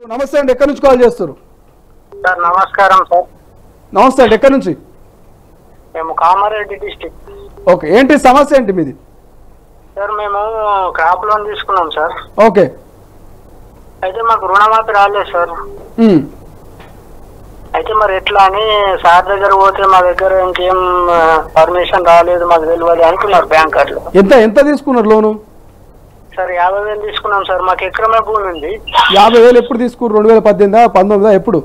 నమస్తే అండి ఎక్కడి నుంచి కాల్ చేస్తారు సార్ నమస్కారం సార్ నమస్తే అండి ఎక్కడి నుంచి మేము కామారెడ్డి డిస్టిక్ ఓకే ఏంటి సమస్య ఏంటి మీది సార్ మేము క్రాప్ లోన్ తీసుకున్నాం సార్ ఓకే అయితే మాకు రుణమాఫీ రాలేదు సార్ ఉమ్. అయితే మరి ఎట్లా అని సార్ దగ్గర పోతే మా దగ్గర ఇంకేం పర్మిషన్ రాలేదు మాకు తెలియదు అంటున్నారు బ్యాంకర్లు ఎంత ఎంత తీసుకున్నారు లోను సార్ యాభై వేలు తీసుకున్నాం సార్ మాకు ఎకరమే భూమి ఉంది యాభై వేలు ఎప్పుడు తీసుకున్నారు రెండు వేల పద్దెనిమిదా పంతొమ్మిదా ఎప్పుడు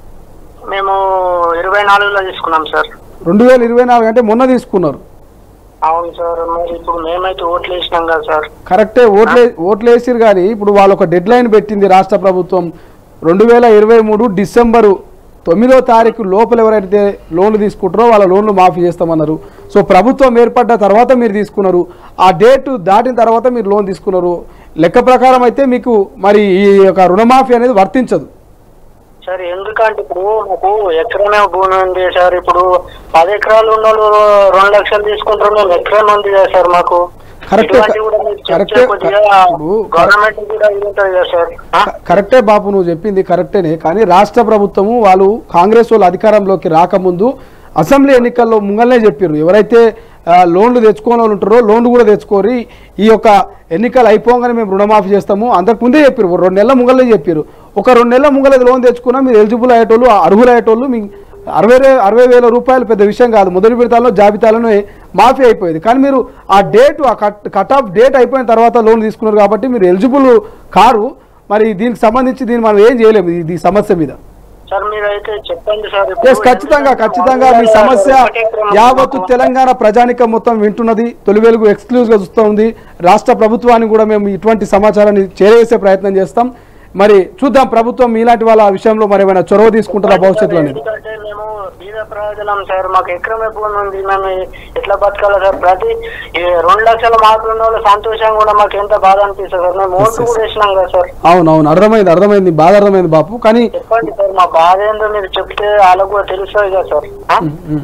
మేము ఇరవై నాలుగులో తీసుకున్నాం సార్ రెండు వేల ఇరవై నాలుగు అంటే మొన్న తీసుకున్నారు అవును సార్ మరి ఇప్పుడు మేమైతే ఓట్లు వేసినాం కదా సార్ కరెక్టే ఓట్లే ఓట్లు వేసిరు కానీ ఇప్పుడు వాళ్ళు ఒక డెడ్ లైన్ పెట్టింది రాష్ట్ర ప్రభుత్వం రెండు వేల ఇరవై మూడు డిసెంబరు తొమ్మిదో తారీఖు లోపల ఎవరైతే లోన్లు తీసుకుంటారో వాళ్ళ లోన్లు మాఫీ చేస్తామన్నారు సో ప్రభుత్వం ఏర్పడ్డ తర్వాత మీరు తీసుకున్నారు ఆ డేట్ దాటిన తర్వాత మీరు లోన్ తీసుకున్నారు లెక్క ప్రకారం అయితే మీకు మరి ఈ యొక్క రుణమాఫీ అనేది వర్తించదు సార్ ఎందుకంటే ఇప్పుడు మాకు ఎకరమే భూమి ఉంది సార్ ఇప్పుడు పది ఎకరాలు ఉన్న వాళ్ళు రెండు లక్షలు తీసుకుంటారు మేము ఎకరం ఉంది కదా సార్ మాకు కరెక్టే, ఇటువంటివి కూడా మీరు చెప్తే కరెక్టే, కొద్దిగా ఇప్పుడు గవర్నమెంట్ కూడా ఇది ఉంటుంది కదా సార్ ఆ? క- కరెక్టే బాబు నువ్వు చెప్పింది కరెక్టేనే కానీ రాష్ట్ర ప్రభుత్వము వాళ్ళు కాంగ్రెస్ వాళ్ళు అధికారంలోకి రాకముందు అసెంబ్లీ ఎన్నికల్లో ముంగల్నే చెప్పారు ఎవరైతే ఆ, లోన్లు తెచ్చుకోని వాళ్ళు ఉంటారో లోన్లు కూడా తెచ్చుకోరి ఈ యొక్క ఎన్నికలు అయిపోగానే మేము రుణమాఫీ చేస్తాము అంతకుముందే చెప్పారు రెండు నెలల ముంగలే చెప్పారు ఒక రెండు నెలల ముంగల లోన్ తెచ్చుకున్నా మీరు ఎలిజిబుల్ అయ్యేటోళ్ళు అర్హులు అయ్యేటోళ్ళు మీ అరవై వే- అరవై వేల రూపాయలు పెద్ద విషయం కాదు మొదటి విడతలో జాబితాలోనే మాఫీ అయిపోయేది కానీ మీరు ఆ డేట్ ఆ కట్ కట్ ఆఫ్ డేట్ అయిపోయిన తర్వాత లోన్ తీసుకున్నారు కాబట్టి మీరు ఎలిజిబుల్ కారు మరి దీనికి సంబంధించి దీన్ని మనం ఏం చేయలేము ఈ- ఈ సమస్య మీద సార్ మీరు అయితే చెప్పండి సార్ ఇప్పుడు ఎస్ ఖచ్చితంగా ఖచ్చితంగా మీ సమస్య ఒకటి ఎకరం యావత్తు మాకు- తెలంగాణ ప్రజానికం మొత్తం వింటున్నది తొలి వెలుగు ఎక్స్క్లూజివ్ గా చూస్తూ ఉంది రాష్ట్ర ప్రభుత్వాన్ని కూడా మేము ఇటువంటి సమాచారాన్ని చేరవేసే ప్రయత్నం చేస్తాం మరి చూద్దాం ప్రభుత్వం మీలాంటి వాళ్ళ విషయంలో మరి ఏమైనా చొరవ తీసుకుంటారా భవిష్యత్తులో అనేది ఎందుకంటే మేము బీద ప్రయోజనం సార్ మాకు ఎకరమే భూమి ఉంది మేము ఎట్లా బతకాలి సార్ ప్రతి ఈ రెండు లక్షల మార్కులు ఉన్న వాళ్ళు సంతోషంగా కూడా మాకు ఎంత బాధ అనిపిస్తుంది సార్ మేము ఓట్లు కూడా వేసినాం కదా సార్ అవును అవును అర్థమైంది అర్థమైంది బాధ అర్థమైంది బాపు కానీ చెప్పండి సార్ మా బాధ ఏందో మీరు చెప్తే వాళ్ళకు కూడా తెలుస్తుంది కదా సార్ ఆ?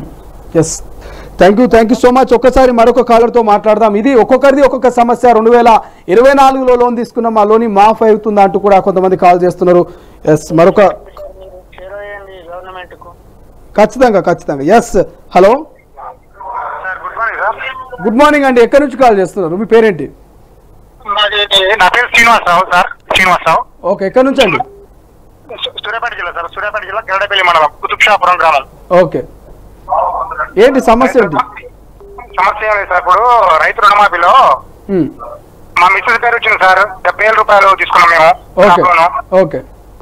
Yes thank you thank you so much ఒక్కసారి మరొక కాలర్తో మాట్లాడదాం ఇది ఒక్కొక్కరిది ఒక్కొక్క సమస్య రెండు వేల ఇరవై నాలుగులో లోన్ తీసుకున్నాం ఆ లోన్ మాఫ్ అవుతుందా అంటూ కూడా కొంతమంది కాల్ చేస్తున్నారు ఎస్ మరొక మీరు చేరవేయండి గవర్నమెంట్ కు ఖచ్చితంగా ఖచ్చితంగా yes hello sir good morning sir good morning అండి ఎక్కడి నుంచి కాల్ చేస్తున్నారు మీ పేరేంటి మాది నా పేరు శ్రీనివాసరావు సార్ శ్రీనివాసరావు ఓకే ఎక్కడి నుంచి అండి సు- సూర్యాపేట జిల్లా సార్ సూర్యాపేట జిల్లా గరడపల్లి మండలం కుతుబ్షాపురం గ్రామం ఓకే ఏంటి సమస్య ఏంటి సమస్య ఏం లేదు సార్ ఇప్పుడు రైతు రుణమాఫీలో ఉమ్, మా మిస్సెస్ పేరు వచ్చింది సార్ డెబ్బై వేల రూపాయలు తీసుకున్నాం మేము ఓకే క్రాప్ లోను. ఓకే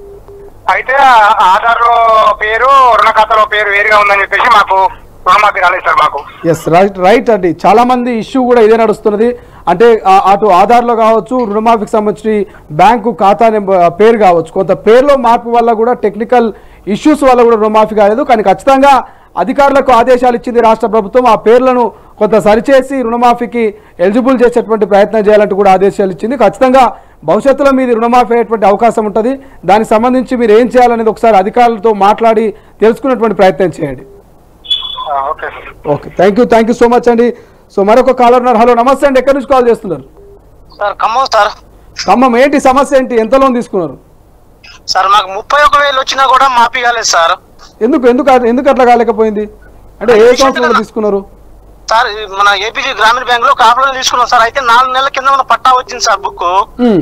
అయితే ఆ- ఆధార్ లో పేరు రుణ ఖాతాలో పేరు వేరుగా ఉందని చెప్పేసి మాకు రుణమాఫీ రాలేదు సార్ మాకు ఎస్ రైట్ రైట్ అండి చాలా మంది ఇష్యూ కూడా ఇదే నడుస్తున్నది అంటే ఆ- అటు ఆధార్లో కావచ్చు రుణమాఫీకి సంబంధించి బ్యాంకు ఖాతా నెంబర్ పేరు కావచ్చు కొంత పేరులో మార్పు వల్ల కూడా టెక్నికల్ ఇష్యూస్ వల్ల కూడా రుణమాఫీ కాలేదు కానీ ఖచ్చితంగా అధికారులకు ఆదేశాలు ఇచ్చింది రాష్ట్ర ప్రభుత్వం ఆ పేర్లను కొంత సరిచేసి రుణమాఫీకి ఎలిజిబుల్ చేసేటువంటి ప్రయత్నం చేయాలంటూ కూడా ఆదేశాలు ఇచ్చింది ఖచ్చితంగా భవిష్యత్తులో మీది రుణమాఫీ అయ్యేటువంటి అవకాశం ఉంటుంది దానికి సంబంధించి మీరు ఏం చేయాలనేది ఒకసారి అధికారులతో మాట్లాడి తెలుసుకునేటువంటి ప్రయత్నం చేయండి ఆ, okay sir okay thank you thank you so much అండి సో మరొక కాలర్ ఉన్నారు హలో నమస్తే అండి ఎక్కడి నుంచి కాల్ చేస్తున్నారు సార్ ఖమ్మం సార్ ఖమ్మం ఏంటి సమస్య ఏంటి ఎంత లోన్ తీసుకున్నారు సార్ మాకు ముప్పై ఒక వేలు వచ్చినా కూడా మాఫీ కాలేదు సార్ ఎందుకు ఎందుకు ఎందుకు అట్లా కాలేకపోయింది అంటే ఏ సంవత్సరంలో తీసుకున్నారు సార్ ఈ మన ఏపీజీ గ్రామీణ బ్యాంక్ లో కాపులో తీసుకున్నాం సార్ అయితే నాలుగు నెలల కింద మన పట్టా వచ్చింది సార్ బుక్ ఉమ్,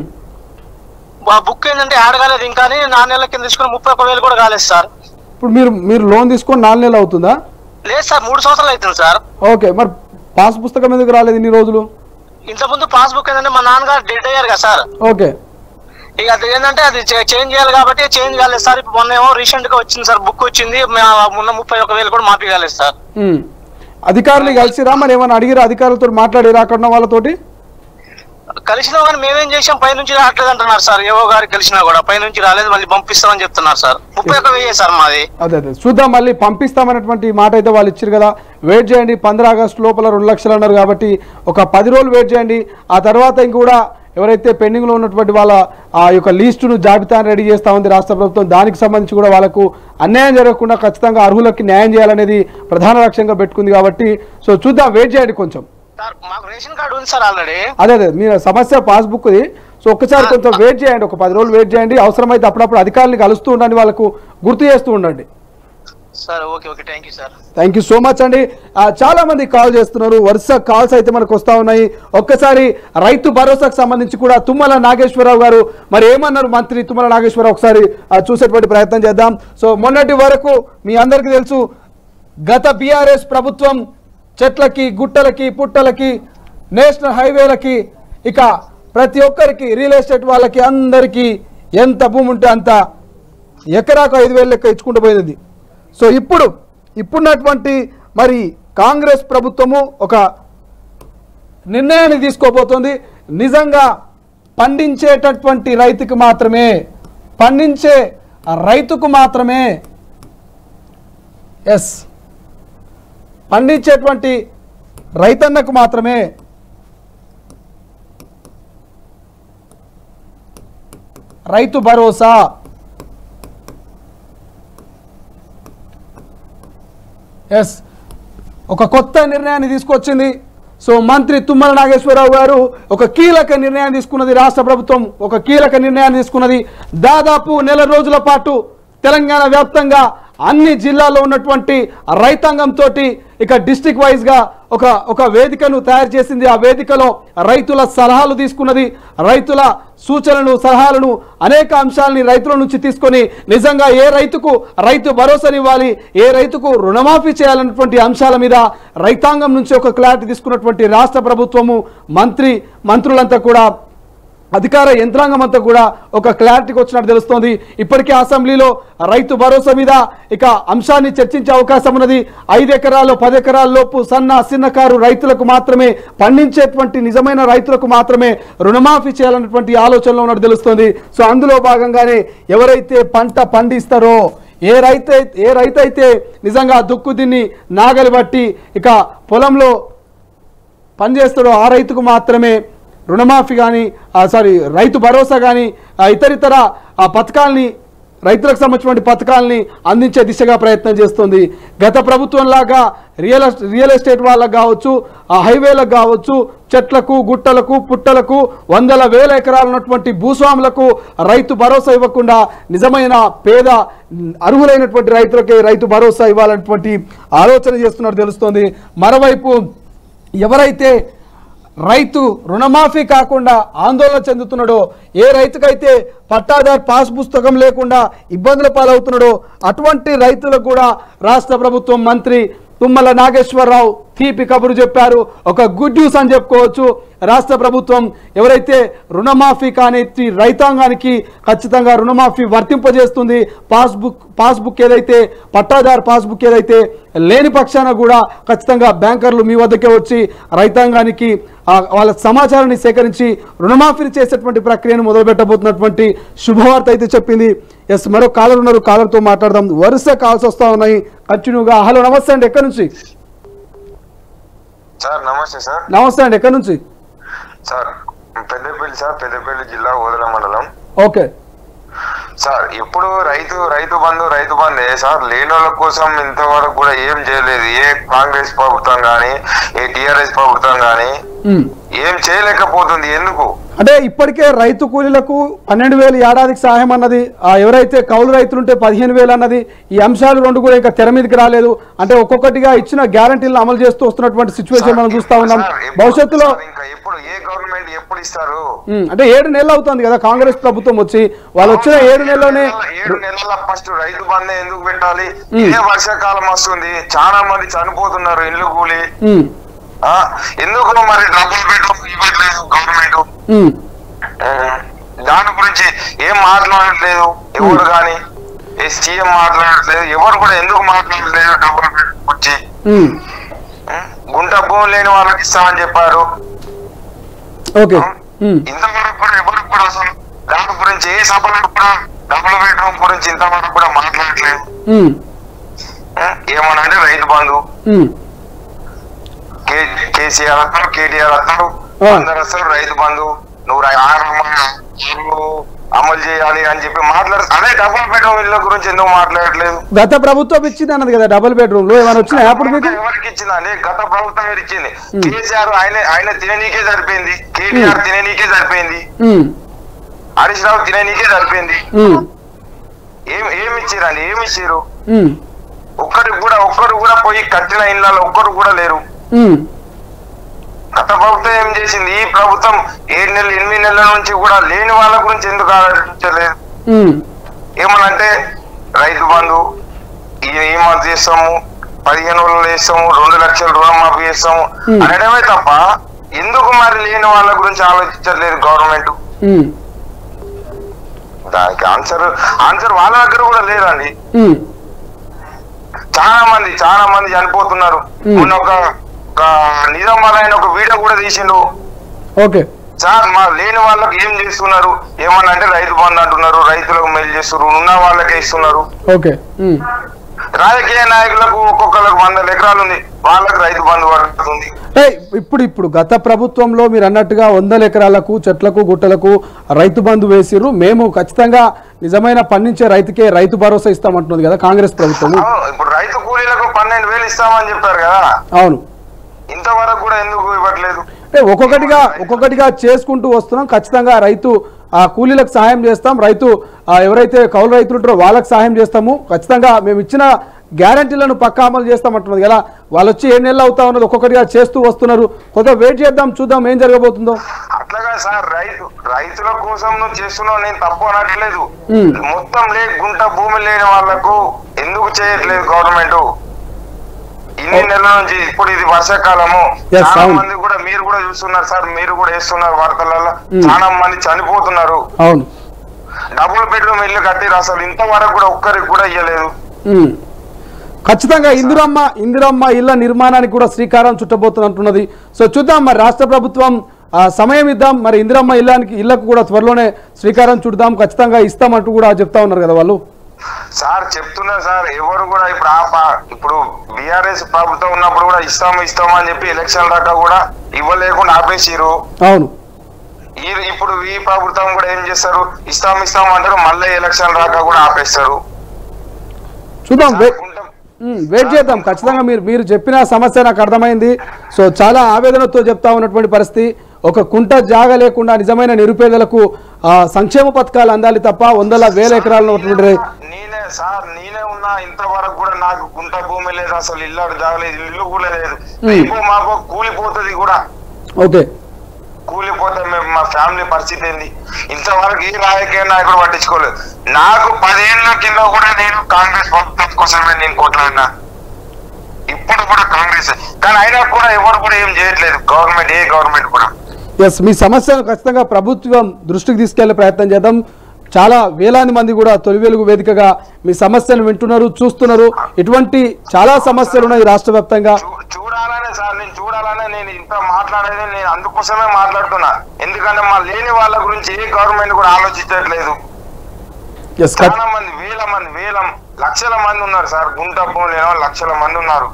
ఆ బుక్ ఏంటంటే యాడ్ కాలేదు ఇంకా అని నాలుగు నెలల కింద తీసుకున్న ముప్పై ఒక వేలు కూడా కాలేదు సార్ ఇప్పుడు మీరు మీరు లోన్ తీసుకొని నాలుగు నెలలు అవుతుందా లేదు సార్ మూడు సంవత్సరాలు అవుతుంది సార్ ఓకే మరి పాస్ పుస్తకం ఎందుకు రాలేదు ఇన్ని రోజులు ఇంతకుముందు పాస్బుక్ ఏంటంటే మా నాన్నగారు డెడ్ అయ్యారు కదా సార్ ఓకే ఇక అది ఏంటంటే అది చేంజ్ చేయాలి కాబట్టి చేంజ్ కాలేదు సార్ ఇప్పుడు మొన్న ఏమో రీసెంట్ గా వచ్చింది సార్ బుక్ వచ్చింది మా- మొన్న ముప్పై ఒక వేలు కూడా మాఫీ కాలేదు సార్ ఉమ్. అధికారులు కలిసిరా మరి ఏమైనా అడిగిరా అధికారులతో మాట్లాడిరా అక్కడ ఉన్న వాళ్ళతోటి కలిసినా కానీ మేమేం చేసాం పై నుంచి రావట్లేదు అంటున్నారు సార్ ఏవో గారికి కలిసినా కూడా పై నుంచి రాలేదు మళ్ళీ పంపిస్తామని చెప్తున్నారు సార్ ముప్పై ఒక వెయ్యే సార్ మాది అదే అదే చూద్దాం మళ్ళీ పంపిస్తామనేటువంటి మాట అయితే వాళ్ళు ఇచ్చారు కదా వెయిట్ చేయండి పంద్ర ఆగస్టు లోపల రెండు లక్షలు అన్నారు కాబట్టి ఒక పది రోజులు వెయిట్ చేయండి ఆ తర్వాత ఇంకూడా ఎవరైతే పెండింగ్లో ఉన్నటువంటి వాళ్ళ ఆ యొక్క లిస్టును జాబితాను రెడీ చేస్తా ఉంది రాష్ట్ర ప్రభుత్వం దానికి సంబంధించి కూడా వాళ్ళకు అన్యాయం జరగకుండా ఖచ్చితంగా అర్హులకి న్యాయం చేయాలనేది ప్రధాన లక్ష్యంగా పెట్టుకుంది కాబట్టి సో చూద్దాం వెయిట్ చేయండి కొంచెం సార్ మాకు రేషన్ కార్డు ఉంది సార్ ఆల్రెడీ అదే అదే మీరు సమస్య పాస్బుక్ది సో సో ఒక్కసారి కొంచెం వెయిట్ చేయండి ఒక పది రోజులు వెయిట్ చేయండి అవసరమైతే అప్పుడప్పుడు అధికారులు కలుస్తూ ఉండండి వాళ్ళకు గుర్తు చేస్తూ ఉండండి sir okay okay thank you sir thank you so much అండి ఆ, చాలా మంది కాల్ చేస్తున్నారు వరుస కాల్స్ అయితే మనకు వస్తా ఉన్నాయి ఒక్కసారి రైతు భరోసాకు సంబంధించి కూడా తుమ్మల నాగేశ్వరరావు గారు మరి ఏమన్నారు మంత్రి తుమ్మల నాగేశ్వరరావు ఒకసారి ఆ, చూసేటువంటి ప్రయత్నం చేద్దాం సో మొన్నటి వరకు మీ అందరికీ తెలుసు గత బీఆర్ఎస్ ప్రభుత్వం చెట్లకి గుట్టలకి పుట్టలకి నేషనల్ హైవేలకి ఇక ప్రతి ఒక్కరికి రియల్ ఎస్టేట్ వాళ్ళకి అందరికీ ఎంత భూమి ఉంటే అంత ఎకరాకు ఐదు వేలు లెక్క ఇచ్చుకుంటూ పోయింది సో ఇప్పుడు ఇప్పుడున్నటువంటి మరి కాంగ్రెస్ ప్రభుత్వము ఒక నిర్ణయాన్ని తీసుకోబోతోంది నిజంగా పండించేటటువంటి రైతుకు మాత్రమే పండించే ఆ రైతుకు మాత్రమే ఎస్ పండించేటువంటి రైతన్నకు మాత్రమే రైతు భరోసా ఎస్ ఒక కొత్త నిర్ణయాన్ని తీసుకొచ్చింది సో మంత్రి తుమ్మల నాగేశ్వరరావు గారు ఒక కీలక నిర్ణయాన్ని తీసుకున్నది రాష్ట్ర ప్రభుత్వం ఒక కీలక నిర్ణయాన్ని తీసుకున్నది దాదాపు నెల రోజుల పాటు తెలంగాణ వ్యాప్తంగా అన్ని జిల్లాల్లో ఉన్నటువంటి రైతాంగంతో ఇక డిస్టిక్ వైజ్గా ఒక ఒక వేదికను తయారు చేసింది ఆ వేదికలో రైతుల సలహాలు తీసుకున్నది రైతుల సూచనలు సలహాలను అనేక అంశాలని రైతుల నుంచి తీసుకొని నిజంగా ఏ రైతుకు రైతు భరోసానివ్వాలి ఏ రైతుకు రుణమాఫీ చేయాలన్నటువంటి అంశాల మీద రైతాంగం నుంచి ఒక క్లారిటీ తీసుకున్నటువంటి రాష్ట్ర ప్రభుత్వము మంత్రి మంత్రులంతా కూడా అధికార యంత్రాంగం అంతా కూడా ఒక క్లారిటీకి వచ్చినట్టు తెలుస్తోంది ఇప్పటికే అసెంబ్లీలో రైతు భరోసా మీద ఇక అంశాన్ని చర్చించే అవకాశం ఉన్నది ఐదు ఎకరాలు పది ఎకరాల లోపు సన్న చిన్నకారు రైతులకు మాత్రమే పండించేటువంటి నిజమైన రైతులకు మాత్రమే రుణమాఫీ చేయాలన్నటువంటి ఆలోచనలో ఉన్నట్టు తెలుస్తోంది సో అందులో భాగంగానే ఎవరైతే పంట పండిస్తారో ఏ రైతు ఏ రైతు అయితే నిజంగా దుక్కు దిన్ని నాగలి బట్టి ఇక పొలంలో పనిచేస్తాడో ఆ రైతుకు మాత్రమే రుణమాఫీ కానీ సారీ రైతు భరోసా కానీ ఇతరితర ఆ పథకాల్ని రైతులకు సంబంధించిన పథకాలని అందించే దిశగా ప్రయత్నం చేస్తుంది గత ప్రభుత్వం లాగా రియల్ ఎస్- రియల్ ఎస్టేట్ వాళ్ళకు కావచ్చు ఆ హైవేలకు కావచ్చు చెట్లకు గుట్టలకు పుట్టలకు వందల వేల ఎకరాలు ఉన్నటువంటి భూస్వాములకు రైతు భరోసా ఇవ్వకుండా నిజమైన పేద అర్హులైనటువంటి రైతులకే రైతు భరోసా ఇవ్వాలన్నటువంటి ఆలోచన చేస్తున్నట్టు తెలుస్తోంది మరోవైపు ఎవరైతే రైతు రుణమాఫీ కాకుండా ఆందోళన చెందుతున్నాడో ఏ రైతుకైతే పట్టాదార్ పాస్ పుస్తకం లేకుండా ఇబ్బందుల పాలవుతున్నాడో అటువంటి రైతులకు కూడా రాష్ట్ర ప్రభుత్వం మంత్రి తుమ్మల నాగేశ్వరరావు తీపి కబురు చెప్పారు ఒక గుడ్ న్యూస్ అని చెప్పుకోవచ్చు రాష్ట్ర ప్రభుత్వం ఎవరైతే రుణమాఫీ కాని రైతాంగానికి ఖచ్చితంగా రుణమాఫీ వర్తింపజేస్తుంది పాస్బుక్ పాస్బుక్ ఏదైతే పట్టాదార్ పాస్బుక్ ఏదైతే లేని పక్షాన కూడా ఖచ్చితంగా బ్యాంకర్లు మీ వద్దకే వచ్చి రైతాంగానికి ఆ, వాళ్ళ సమాచారాన్ని సేకరించి రుణమాఫీ చేసేటువంటి ప్రక్రియను మొదలుపెట్టబోతున్నటువంటి శుభవార్త అయితే చెప్పింది ఎస్ మరో కాలర్ ఉన్నారు కాలర్తో మాట్లాడదాం వరుస కాల్స్ వస్తూ ఉన్నాయి కంటిన్యూగా హలో నమస్తే అండి ఎక్కడి నుంచి సార్ నమస్తే సార్ నమస్తే అండి ఎక్కడి నుంచి సార్ పెద్దపల్లి సార్ పెద్దపల్లి జిల్లా ఓదల మండలం ఓకే సార్ ఇప్పుడు రైతు రైతు బంధు రైతు బంధే సార్ లేని వాళ్ళ కోసం ఇంతవరకు కూడా ఏం చేయలేదు ఏ కాంగ్రెస్ ప్రభుత్వం గాని ఏ టిఆర్ఎస్ ప్రభుత్వం గాని ఉమ్. ఏం చేయలేకపోతుంది ఎందుకు అంటే ఇప్పటికే రైతు కూలీలకు పన్నెండు వేలు ఏడాదికి సహాయం అన్నది ఆ, ఎవరైతే కౌలు రైతులు ఉంటే పదిహేను వేలు అన్నది ఈ అంశాలు రెండు కూడా ఇంకా తెర మీదకి రాలేదు అంటే ఒక్కొక్కటిగా ఇచ్చిన గ్యారంటీలను అమలు చేస్తూ వస్తున్నటువంటి సిచ్యువేషన్ మనం చూస్తా ఉన్నాం సార్, ఎప్పుడు- భవిష్యత్తులో సార్, ఇంకా ఎప్పుడు ఏ గవర్నమెంట్ ఎప్పుడు ఇస్తారు ఉమ్, అంటే ఏడు నెలలు అవుతుంది కదా కాంగ్రెస్ ప్రభుత్వం వచ్చి వాళ్ళు వచ్చిన ఏడు నెలలోనే ఏడు నెలల ఫస్ట్ రైతు బంధు ఎందుకు పెట్టాలి ఇదే వర్షాకాలం వస్తుంది చాలా మంది చనిపోతున్నారు ఇల్లు కూలి ఉమ్, ఆ, ఎందుకు మరి డబ్బులు పెట్టు ఇవ్వట్లేదు గవర్నమెంట్ ఉమ్, దాని గురించి ఏం మాట్లాడట్లేదు ఎవరు గాని ఏ సీఎం మాట్లాడట్లేదు ఎవరు కూడా ఎందుకు మాట్లాడట్లేదు డబ్బులు పెట్టు గురించి ఉమ్, ఉం? గుంట భూమి లేని వాళ్ళకి ఇస్తామని చెప్పారు ఓకే ఉమ్, ఇంతవరకు కూడా ఎవరు కూడా అసలు దాని గురించి ఏ సభలో కూడా డబ్బులు పెట్టడం గురించి ఇంతవరకు కూడా మాట్లాడట్లేదు ఉమ్, ఉం? ఏమన్నా అంటే రైతు బంధు ఉమ్, కే- కేసీఆర్ వస్తారు కేటీఆర్ వస్తారు ఆ. అందరు వస్తారు రైతు బంధు నువ్వు రై- ఆరు మ- నువ్వు అమలు చేయాలి అని చెప్పి మాట్లాడు అదే డబ్బులు పెట్టడం ఇళ్ళ గురించి ఎందుకు మాట్లాడట్లేదు గత ప్రభుత్వం ఇచ్చింది అన్నది కదా డబుల్ బెడ్రూమ్ లో ఏమైనా వచ్చినాయి అప్పుడు మీకు ఎవరికి ఇచ్చిందండి గత ప్రభుత్వం ఎవరు ఇచ్చింది కేసీఆర్ ఆయన ఆయన తిననీకే సరిపోయింది కేటీఆర్ తిననీకే సరిపోయింది ఉమ్, హరీష్ రావు తిననీకే సరిపోయింది ఉమ్, ఏం ఏమి ఇచ్చిరండి ఏమి ఇచ్చిరు ఉమ్, ఒక్కరికి కూడా ఒక్కరు కూడా పోయి కట్టిన ఇళ్ళలో ఒక్కరు కూడా లేరు ఉమ్, గత ప్రభుత్వం ఏం చేసింది ఈ ప్రభుత్వం ఏడు నెలలు ఎనిమిది నెలల నుంచి కూడా లేని వాళ్ళ గురించి ఎందుకు ఆలోచించలేదు ఉమ్, ఏమనంటే రైతు బంధు ఈ ఈ మంత్ చేస్తాము పదిహేను రోజులు చేస్తాము రెండు లక్షల రుణమాఫీ చేస్తాము Hmm. అనడమే తప్ప ఎందుకు మరి లేని వాళ్ళ గురించి ఆలోచించట్లేదు గవర్నమెంట్ ఉమ్, దానికి ఆన్సర్ ఆన్సర్ వాళ్ళ దగ్గర కూడా లేదండి ఉమ్, చాలా మంది చాలా మంది చనిపోతున్నారు Hmm. మొన్న ఒక ఒక నిజామాబాద్ ఆయన ఒక వీడియో కూడా తీసిండు ఓకే సార్ మా లేని వాళ్ళకి ఏం చేస్తున్నారు ఏమన్నా అంటే రైతు బంధు అంటున్నారు రైతులకు మేలు చేస్తున్నారు ఉన్న వాళ్ళకే ఇస్తున్నారు ఓకే ఉమ్. రాజకీయ నాయకులకు ఒక్కొక్కరికి వందల ఎకరాలు ఉంది వాళ్ళకి రైతు బంధు పడుతుంది అంటే ఇప్పుడు ఇప్పుడు గత ప్రభుత్వంలో మీరు అన్నట్టుగా వందల ఎకరాలకు చెట్లకు గుట్టలకు రైతు బంధు వేసిర్రు మేము ఖచ్చితంగా నిజమైన పండించే రైతుకే రైతు భరోసా ఇస్తామంటున్నది కదా కాంగ్రెస్ ప్రభుత్వం అవును, ఇప్పుడు రైతు కూలీలకు పన్నెండు వేలు ఇస్తామని చెప్పారు కదా అవును ఇంతవరకు కూడా ఎందుకు ఇవ్వట్లేదు అంటే ఒక్కొక్కటిగా ఒక్కొక్కటిగా చేసుకుంటూ వస్తున్నాం ఖచ్చితంగా రైతు ఆ కూలీలకు సహాయం చేస్తాం రైతు ఆ, ఎవరైతే కౌలు రైతులు ఉంటారో వాళ్ళకి సహాయం చేస్తాము ఖచ్చితంగా మేము ఇచ్చిన గ్యారంటీలను పక్కా అమలు చేస్తామంటున్నది కదా వాళ్ళు వచ్చి ఏ నెలలు అవుతా ఉన్నది ఒక్కొక్కటిగా చేస్తూ వస్తున్నారు కొద్దిగా వెయిట్ చేద్దాం చూద్దాం ఏం జరగబోతుందో అట్లాగా సార్ రైతు రైతుల కోసం నువ్వు చేస్తున్నావు నేను తప్పు అనట్లేదు ఉమ్. మొత్తం లే గుంట భూమి లేని వాళ్ళకు ఎందుకు చేయట్లేదు గవర్నమెంట్ ఇన్ని నెలల నుంచి ఇప్పుడు ఇది వర్షాకాలము Yes, చాలా అవును. మంది కూడా మీరు కూడా చూస్తున్నారు సార్ మీరు కూడా వేస్తున్నారు వార్తలలో ఉమ్. చాలా మంది చనిపోతున్నారు అవును డబుల్ బెడ్రూమ్ ఇల్లు కట్టిరు అసలు ఇంతవరకు కూడా ఒక్కరికి కూడా ఇయ్యలేదు ఉమ్. ఖచ్చితంగా ఇందిరమ్మ ఇందిరమ్మ ఇళ్ల నిర్మాణానికి కూడా శ్రీకారం చుట్టబోతున్నట్టున్నది సో చూద్దాం మరి రాష్ట్ర ప్రభుత్వం ఆ, సమయం ఇద్దాం మరి ఇందిరమ్మ ఇళ్ళకి ఇళ్లకు కూడా త్వరలోనే శ్రీకారం చుడదాం ఖచ్చితంగా ఇస్తామంటూ కూడా చెప్తా ఉన్నారు కదా వాళ్ళు సార్ చెప్తున్నా సార్ ఎవరు కూడా ఇప్పుడు ఆ పా- ఇప్పుడు బిఆర్ఎస్ ప్రభుత్వం ఉన్నప్పుడు కూడా ఇస్తాము ఇస్తాము అని చెప్పి ఎలక్షన్ దాకా కూడా ఇవ్వలేకుండా ఆపేసిరు అవును ఈ ఇప్పుడు ఈ ప్రభుత్వం కూడా ఏం చేస్తారు ఇస్తాం ఇస్తాం అంటారు మళ్ళీ ఎలక్షన్ రాక కూడా ఆపేస్తారు చూద్దాం వే- అనుకుంటాం. ఉమ్, వెయిట్ చేద్దాం ఖచ్చితంగా మీరు మీరు చెప్పిన సమస్య నాకు అర్థమైంది సో చాలా ఆవేదనతో చెప్తా ఉన్నటువంటి పరిస్థితి ఒక కుంట జాగ లేకుండా నిజమైన నిరుపేదలకు ఆ, సంక్షేమ పథకాలు అందాలి తప్ప వందల వేల ఎకరాలను ఉన్నటువంటి నేనే సార్ నేనే ఉన్నా ఇంతవరకు కూడా నాకు గుంట భూమి లేదు అసలు ఇల్లు జాగలేదు ఇల్లు కూడా లేదు రేపు మాకు కూలిపోతుంది కూడా ఓకే కూలిపోతే మేము మా ఫ్యామిలీ పరిస్థితి ఏంది ఇంతవరకు ఏ రాజకీయ నాయకుడు పట్టించుకోలేదు నాకు పదేళ్ల కింద కూడా నేను కాంగ్రెస్ ప్రభుత్వం కోసమే నేను కొట్లాడినా ఇప్పుడు కూడా కాంగ్రెస్ కానీ అయినా కూడా ఎవరు కూడా ఏం చేయట్లేదు గవర్నమెంట్ ఏ గవర్నమెంట్ కూడా ఎస్ మీ సమస్యను ఖచ్చితంగా ప్రభుత్వం దృష్టికి తీసుకెళ్లే ప్రయత్నం చేద్దాం చాలా వేలాది మంది కూడా తొలి వెలుగు వేదికగా మీ సమస్యను వింటున్నారు చూస్తున్నారు ఇటువంటి చాలా సమస్యలు ఉన్నాయి రాష్ట్ర వ్యాప్తంగా చూ- చూడాలనే సార్ నేను చూడాలనే నేను ఇంత మాట్లాడేది నేను అందుకోసమే మాట్లాడుతున్నా ఎందుకంటే మా లేని వాళ్ళ గురించి ఏ గవర్నమెంట్ కూడా ఆలోచించట్లేదు ఎస్ చాలా మంది వేల మంది వేల లక్షల మంది ఉన్నారు సార్ గుంట భూములు లేని వాళ్ళు లక్షల మంది ఉన్నారు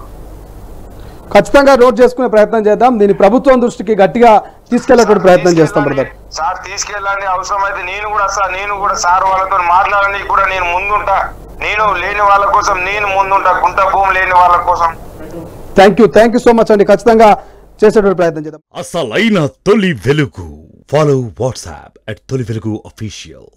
ఖచ్చితంగా నోట్ చేసుకునే ప్రయత్నం చేద్దాం దీన్ని ప్రభుత్వం దృష్టికి గట్టిగా తీసుకెళ్లేటువంటి ప్రయత్నం చేస్తాం బ్రదర్ సార్ తీసుకెళ్ళండి అవసరమైతే నేను కూడా సార్ నేను కూడా సార్ వాళ్ళతో మాట్లాడని కూడా నేను ముందుంటా నేను లేని వాళ్ళ కోసం నేను ముందుంటా గుంట భూమి లేని వాళ్ళ కోసం thank you thank you so much అండి ఖచ్చితంగా చేసేటువంటి ప్రయత్నం చేద్దాం అసలైన తొలి వెలుగు ఫాలో వాట్సాప్ అట్ తొలి వెలుగు అఫీషియల్